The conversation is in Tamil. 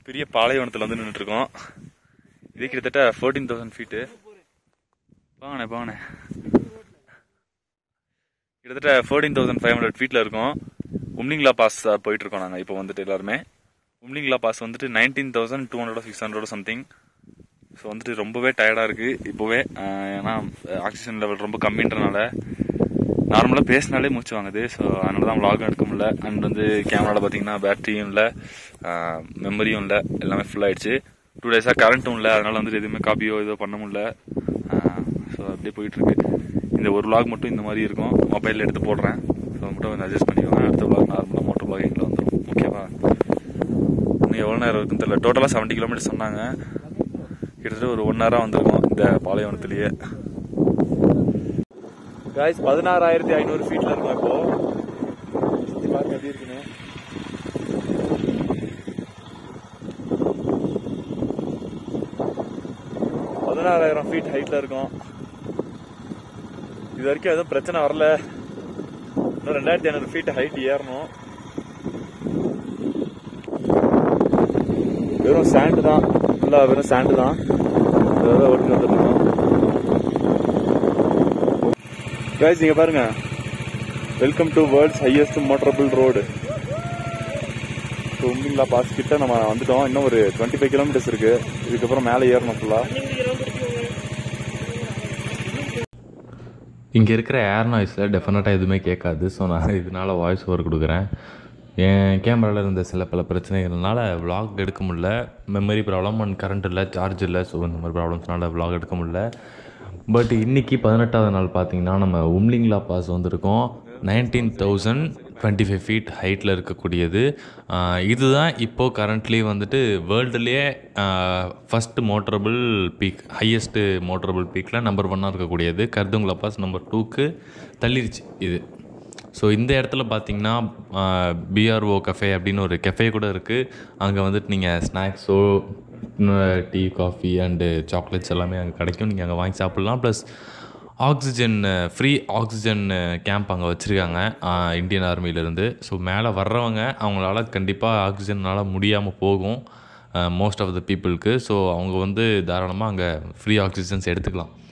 பெரிய பாலைவனத்தில் வந்து நின்றுட்டு இருக்கோம் இது கிட்டத்தட்ட ஃபோர்டீன் தௌசண்ட் ஃபீட்டு பாங்கண்ணே பாங்கண்ணே கிட்டத்தட்ட ஃபோர்டீன் தௌசண்ட் ஃபைவ் ஹண்ட்ரட் ஃபீட்டில் இருக்கோம் உம்லிங்லா பாஸ் போயிட்டு இருக்கோம் நாங்கள் இப்போ வந்துட்டு எல்லாருமே உம்லிங்லா பாஸ் வந்துட்டு nineteen thousand two hundred six hundred something so வந்துட்டு ரொம்பவே டயர்டாக இருக்குது இப்போவே ஆஹ் ஏன்னா ஆக்சிஜன் லெவல் ரொம்ப கம்மின்றனால நார்மலாக பேசினாலே மூச்சு வாங்குது ஸோ அதனால தான் vlog எடுக்க முடியல அண்ட் வந்து கேமராவில் பார்த்தீங்கன்னா பேட்டரியும் இல்லை மெமரியும் இல்லை எல்லாமே ஃபுல் ஆயிடுச்சு டூ டேஸாக கரண்ட்டும் இல்லை அதனால வந்துட்டு எதுவுமே காப்பியோ இதோ பண்ண முடியல ஸோ அப்படியே போயிட்டுருக்கு இந்த ஒரு vlog மட்டும் இந்த மாதிரி இருக்கும் மொபைலில் எடுத்து போடுறேன் ஸோ மட்டும் கொஞ்சம் அட்ஜஸ்ட் பண்ணிக்கோங்க அடுத்த vlog நார்மலாக மோட்டர் vloggingல வந்துடும் ஓகேவா இன்னும் எவ்வளோ நேரம் இருக்குன்னு தெரியல டோட்டலாக செவன்ட்டி கிலோமீட்டர் சொன்னாங்க கிட்டத்தட்ட ஒரு ஒன் ஹவராக வந்திருக்கோம் இந்த பாலைவனத்திலேயே காய்ஸ் பதினாறாயிரத்தி ஐநூறு ஃபீட்ல இருக்கோம் இப்போ சுத்தி பாருங்க எப்படி இருக்குன்னு பதினாறாயிரம் ஃபீட் ஹைட்ல இருக்கோம் இது வரைக்கும் எதுவும் பிரச்சனை வரல இன்னும் ரெண்டாயிரத்தி ஐநூறு ஃபீட் ஹைட் ஏறணும் வெறும் சாண்டு தான் ஃபுல்லா வெறும் சாண்டு தான் அதான் ஓட்டி வந்துட்டு இருக்கோம் கைஸ் இங்க பாருங்க welcome to world's highest motorable road Umlingla pass கிட்ட நம்ம வந்துட்டோம் இன்னும் ஒரு டுவெண்ட்டி ஃபைவ் கிலோமீட்டர்ஸ் இருக்கு இதுக்கப்புறம் மேலே ஏறணும் ஃபுல்லா இங்கே இருக்கிற ஏர் நாய்ஸில் டெஃபினட்டாக எதுவுமே கேட்காது ஸோ நான் இதனால வாய்ஸ் ஓவர் கொடுக்குறேன் என் கேமராவில் இருந்த சில பல பிரச்சனைகள்னால vlog எடுக்க முடியல மெமரி ப்ராப்ளம் அண்ட் கரண்ட் இல்லை சார்ஜ் இல்லை ஸோ இந்த மாதிரி ப்ராப்ளம்ஸ்னால vlog எடுக்க முடியல பட் இன்னைக்கு பதினெட்டாவது நாள் பார்த்தீங்கன்னா நம்ம உம்லிங்லா பாஸ் வந்திருக்கோம் nineteen thousand twenty five feet ஹைட்டில் இருக்கக்கூடியது ஆஹ் இதுதான் இப்போது கரண்ட்லி வந்துட்டு வேர்ல்டுலேயே first motorable peak highest motorable பீக்கில் நம்பர் ஒன்னாக இருக்கக்கூடியது கர்துங்லா பாஸ் நம்பர் டூக்கு தள்ளிருச்சு இது ஸோ இந்த இடத்துல பார்த்தீங்கன்னா பிஆர்ஓ கஃபே அப்படின்னு ஒரு கெஃபே கூட இருக்குது அங்கே வந்துட்டு நீங்கள் ஸ்நாக்ஸோ டீ காஃபி அண்டு சாக்லேட்ஸ் எல்லாமே அங்கே கிடைக்கும் நீங்கள் அங்கே வாங்கி சாப்பிட்லாம் plus oxygen free oxygen camp அங்கே வச்சுருக்காங்க இந்தியன் ஆர்மியிலேருந்து ஸோ மேலே வர்றவங்க அவங்களால கண்டிப்பாக ஆக்சிஜனால் முடியாமல் போகும் மோஸ்ட் ஆஃப் த பீப்புளுக்கு ஸோ அவங்க வந்து தாராளமாக அங்கே ஃப்ரீ ஆக்சிஜன்ஸ் எடுத்துக்கலாம்